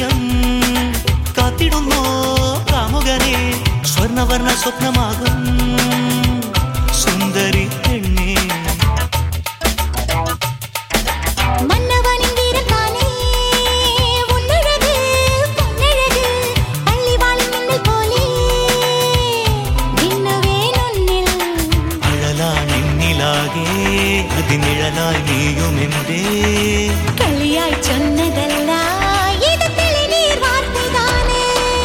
ദിനം കാത്തിടുന്നോ കാമുകനെ സ്വർണവർണ്ണ സ്വപ്നമാകും സുന്ദരി പെണ്ണേ மன்னவனின் வீரம் தானே உன்னழகு பொன்னழகு அள்ளி வாழும் மின்னல் போலே விண்ணுவேன் உன்னில் അഴലാണെന്നിലാകെ അതിനിഴലായി നീയുമെന്തേ കളിയാய் சொன்னதல்ல இது தெளிநீர் வார்த்தைதானே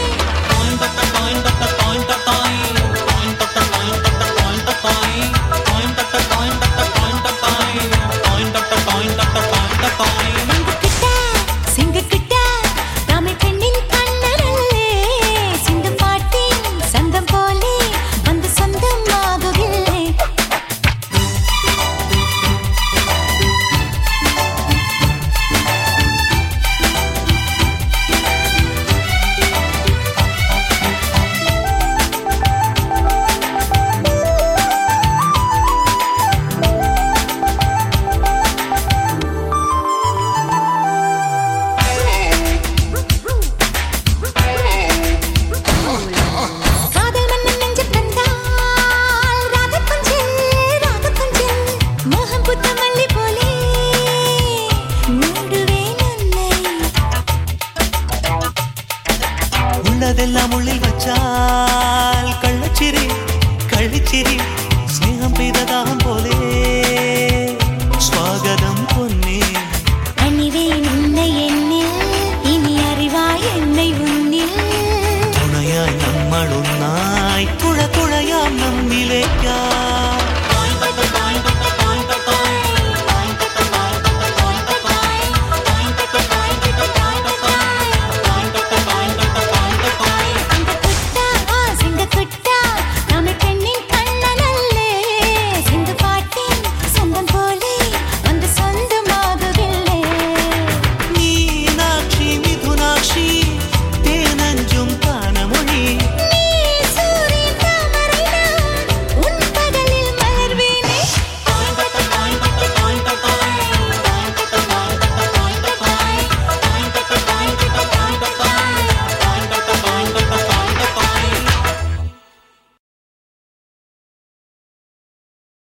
சிங்கக்கிட்ட, சிங்கக்கிட்ட, தமிழ் பெண்ணின் கண்ணரல்லே. சிந்தும் பாட்டின் சந்தம் போலே வந்து சொந்தம் ஆகுகில்லை. காதல் மன்னன் நெஞ்சம் தந்தால் ராகப்பஞ்சல், ராகப்பஞ்சல். மோகம் புத்த மல்லி போலே மூடுவேன் உன்னை உள்ளதெல்லாம் உள்ளில் வச்சால் கள்ளச்சிரி கள்ளிச்சிரி